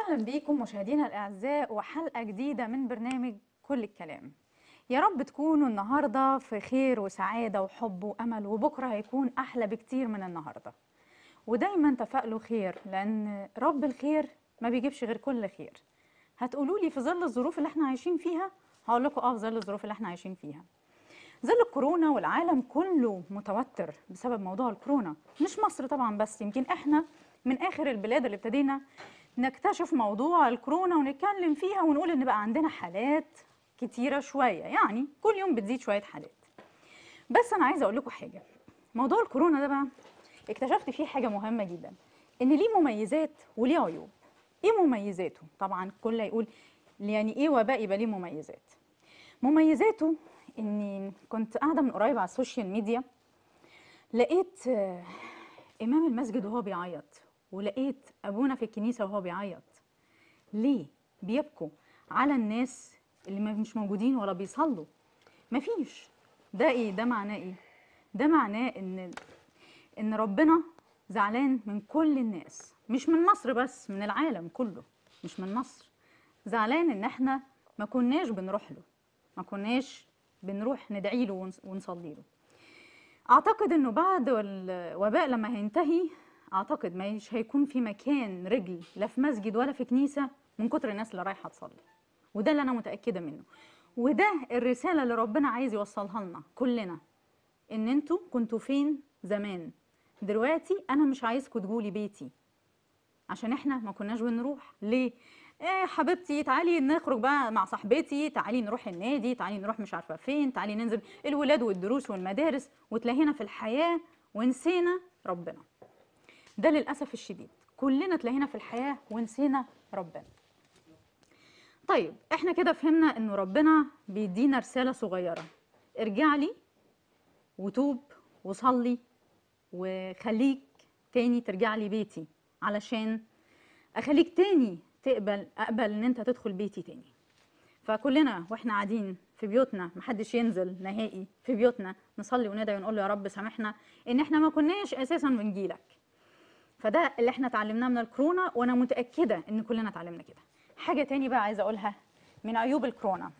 أهلا بيكم مشاهدينا الأعزاء وحلقة جديدة من برنامج كل الكلام يا رب تكونوا النهاردة في خير وسعادة وحب وأمل وبكرة هيكون أحلى بكتير من النهاردة ودايما تفائلوا خير لأن رب الخير ما بيجيبش غير كل خير هتقولوا لي في ظل الظروف اللي احنا عايشين فيها هقول لكم اه في ظل الظروف اللي احنا عايشين فيها ظل الكورونا والعالم كله متوتر بسبب موضوع الكورونا مش مصر طبعا بس يمكن احنا من اخر البلاد اللي ابتدينا نكتشف موضوع الكورونا ونتكلم فيها ونقول ان بقى عندنا حالات كتيرة شوية يعني كل يوم بتزيد شوية حالات بس انا عايزة اقول لكم حاجة موضوع الكورونا ده بقى اكتشفت فيه حاجة مهمة جدا ان ليه مميزات وليه عيوب ايه مميزاته طبعا كل يقول يعني ايه وباء يبقى ليه مميزات مميزاته اني كنت قاعده من قريب على السوشيال ميديا لقيت آه، امام المسجد وهو بيعيط ولقيت ابونا في الكنيسه وهو بيعيط ليه بيبكوا على الناس اللي ما- مش موجودين ولا بيصلوا مفيش ده ايه ده معناه ايه ده معناه ان ان ربنا زعلان من كل الناس مش من مصر بس من العالم كله مش من مصر زعلان ان احنا ما كناش بنروح له ما كناش بنروح ندعي له ونص- ونصلي له اعتقد انه بعد الوباء لما هينتهي اعتقد مش هيكون في مكان رجل لا في مسجد ولا في كنيسه من كتر الناس اللي رايحه تصلي وده اللي انا متاكده منه وده الرساله اللي ربنا عايز يوصلها لنا كلنا ان انتوا كنتوا فين زمان دلوقتي انا مش عايزكم تجولي بيتي عشان احنا ما كناش بنروح ليه ايه حبيبتي تعالي نخرج بقى مع صاحبتي تعالي نروح النادي تعالي نروح مش عارفه فين تعالي ننزل الولاد والدروس والمدارس وتلاهينا في الحياه ونسينا ربنا ده للاسف الشديد كلنا تلاهينا في الحياه ونسينا ربنا طيب احنا كده فهمنا انه ربنا بيدينا رساله صغيره ارجع لي وتوب وصلي وخليك تاني ترجع لي بيتي علشان اخليك تاني تقبل اقبل ان انت تدخل بيتي تاني فكلنا واحنا قاعدين في بيوتنا محدش ينزل نهائي في بيوتنا نصلي وندعي ونقول له يا رب سامحنا ان احنا ما كناش اساسا بنجيلك فده اللي احنا اتعلمناه من الكورونا وانا متاكده ان كلنا اتعلمنا كده حاجه تاني بقى عايزه اقولها من عيوب الكورونا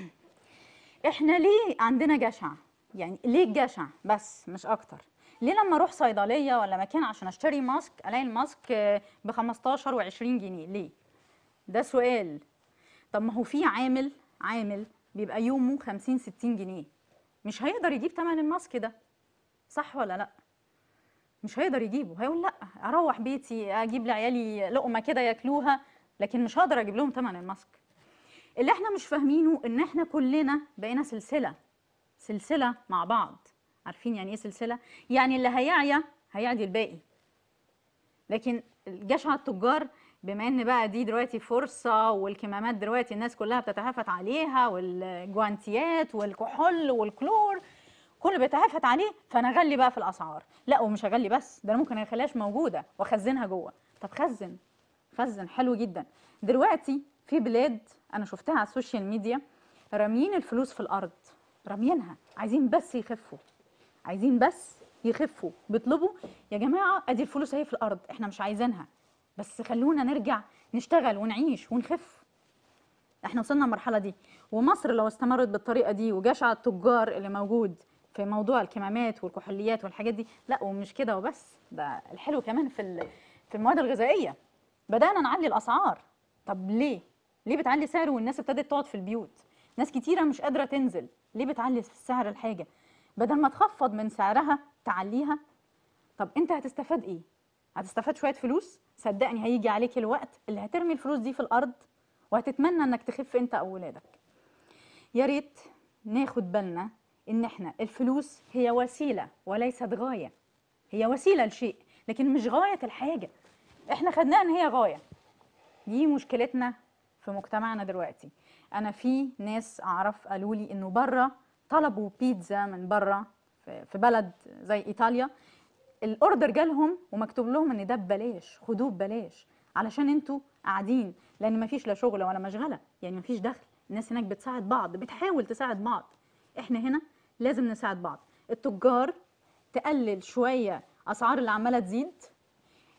احنا ليه عندنا جشع يعني ليه الجشع بس مش اكتر ليه لما اروح صيدليه ولا مكان عشان اشتري ماسك الاقي الماسك ب 15 و20 جنيه ليه ده سؤال طب ما هو في عامل عامل بيبقى يومه 50 60 جنيه مش هيقدر يجيب ثمن الماسك ده صح ولا لا مش هيقدر يجيبه هيقول لا اروح بيتي اجيب لعيالي لقمه كده ياكلوها لكن مش هقدر اجيب لهم ثمن الماسك اللي احنا مش فاهمينه ان احنا كلنا بقينا سلسله سلسله مع بعض عارفين يعني ايه سلسله يعني اللي هيعيا هيعدي الباقي لكن الجشع التجار بما ان بقى دي دلوقتي فرصه والكمامات دلوقتي الناس كلها بتتهافت عليها والجوانتيات والكحول والكلور كله بيتهافت عليه فانا اغلي بقى في الاسعار لا ومش هغلي بس ده انا ممكن اخليهاش موجوده واخزنها جوه طب خزن خزن حلو جدا دلوقتي في بلاد انا شفتها على السوشيال ميديا راميين الفلوس في الارض راميينها عايزين بس يخفوا عايزين بس يخفوا بيطلبوا يا جماعه ادي الفلوس اهي في الارض احنا مش عايزينها بس خلونا نرجع نشتغل ونعيش ونخف احنا وصلنا المرحله دي ومصر لو استمرت بالطريقه دي وجشع التجار اللي موجود في موضوع الكمامات والكحوليات والحاجات دي لا ومش كده وبس ده الحلو كمان في ال- في المواد الغذائيه بدانا نعلي الاسعار طب ليه ليه بتعلي سعر والناس ابتدت تقعد في البيوت ناس كتيره مش قادره تنزل ليه بتعلي سعر الحاجه بدل ما تخفض من سعرها تعليها طب انت هتستفاد ايه هتستفاد شويه فلوس صدقني هيجي عليك الوقت اللي هترمي الفلوس دي في الارض وهتتمنى انك تخف انت او ولادك يا ريت ناخد بالنا ان احنا الفلوس هي وسيله وليست غايه هي وسيله لشيء لكن مش غايه الحاجه احنا خدناها ان هي غايه دي مشكلتنا في مجتمعنا دلوقتي انا في ناس اعرف قالوا لي انه بره طلبوا بيتزا من بره في في بلد زي ايطاليا الاوردر جالهم ومكتوب لهم ان ده ببلاش خدوه ببلاش علشان انتوا قاعدين لان مفيش لا شغل ولا مشغله يعني مفيش دخل الناس هناك بتساعد بعض بتحاول تساعد بعض احنا هنا لازم نساعد بعض التجار تقلل شويه اسعار اللي عماله تزيد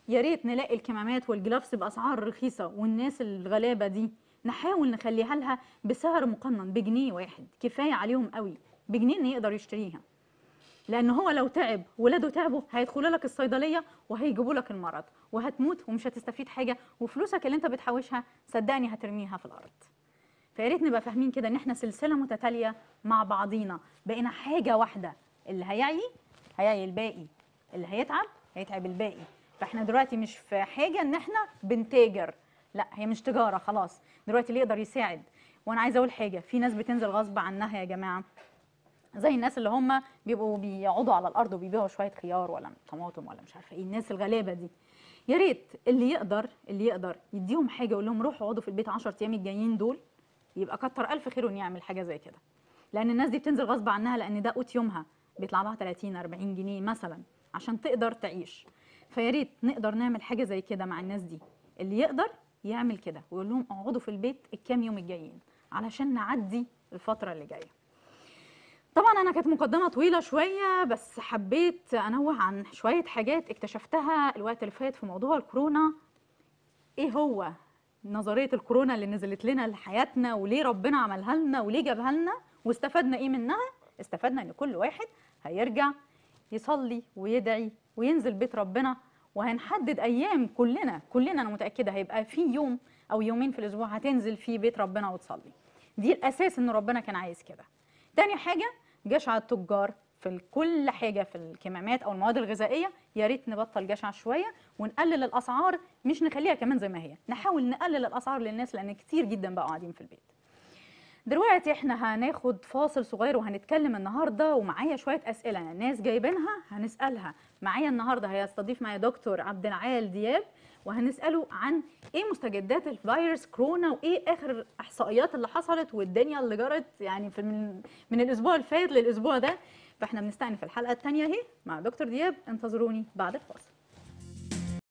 يا ريت نلاقي الكمامات والجلافز باسعار رخيصه والناس الغلابه دي نحاول نخليها لها بسعر مقنن بجنيه واحد كفايه عليهم قوي بجنيه ان يقدر يشتريها لان هو لو تعب ولاده تعبوا هيدخلوا لك الصيدليه وهيجيبوا لك المرض وهتموت ومش هتستفيد حاجه وفلوسك اللي انت بتحوشها صدقني هترميها في الارض فيا ريت نبقى فاهمين كده ان احنا سلسله متتاليه مع بعضينا بقينا حاجه واحده اللي هيعي هيعي الباقي اللي هيتعب هيتعب الباقي فاحنا دلوقتي مش في حاجه ان احنا بنتاجر لا هي مش تجاره خلاص دلوقتي اللي يقدر يساعد وانا عايزه اقول حاجه في ناس بتنزل غصب عنها يا جماعه زي الناس اللي هم بيبقوا بيقعدوا على الارض وبيبيعوا شويه خيار ولا طماطم ولا مش عارفه ايه الناس الغلابه دي يا ريت اللي يقدر اللي يقدر يديهم حاجه يقول لهم روحوا اقعدوا في البيت 10 ايام الجايين دول يبقى كتر الف خيره انه يعمل حاجه زي كده لان الناس دي بتنزل غصب عنها لان ده قوت يومها بيطلع لها 30 40 جنيه مثلا عشان تقدر تعيش فيا ريت نقدر نعمل حاجه زي كده مع الناس دي اللي يقدر يعمل كده ويقول لهم اقعدوا في البيت الكام يوم الجايين علشان نعدي الفتره اللي جايه طبعا انا كانت مقدمه طويله شويه بس حبيت انوه عن شويه حاجات اكتشفتها الوقت اللي فات في موضوع الكورونا ايه هو نظريه الكورونا اللي نزلت لنا لحياتنا وليه ربنا عملها لنا وليه جابها لنا واستفدنا ايه منها استفدنا ان كل واحد هيرجع يصلي ويدعي وينزل بيت ربنا وهنحدد ايام كلنا كلنا انا متاكده هيبقى في يوم او يومين في الاسبوع هتنزل فيه بيت ربنا وتصلي دي الاساس ان ربنا كان عايز كده تاني حاجه جشع التجار في كل حاجه في الكمامات او المواد الغذائيه يا ريت نبطل جشع شويه ونقلل الاسعار مش نخليها كمان زي ما هي نحاول نقلل الاسعار للناس لان كتير جدا بقوا قاعدين في البيت دلوقتي احنا هناخد فاصل صغير وهنتكلم النهارده ومعايا شويه اسئله الناس جايبينها هنسالها معايا النهارده هيستضيف معايا دكتور عبد العال دياب وهنساله عن ايه مستجدات الفيروس كورونا وايه اخر الاحصائيات اللي حصلت والدنيا اللي جرت يعني في من, من الاسبوع اللي فات للاسبوع ده فاحنا بنستأنف الحلقه الثانيه اهي مع دكتور دياب انتظروني بعد الفاصل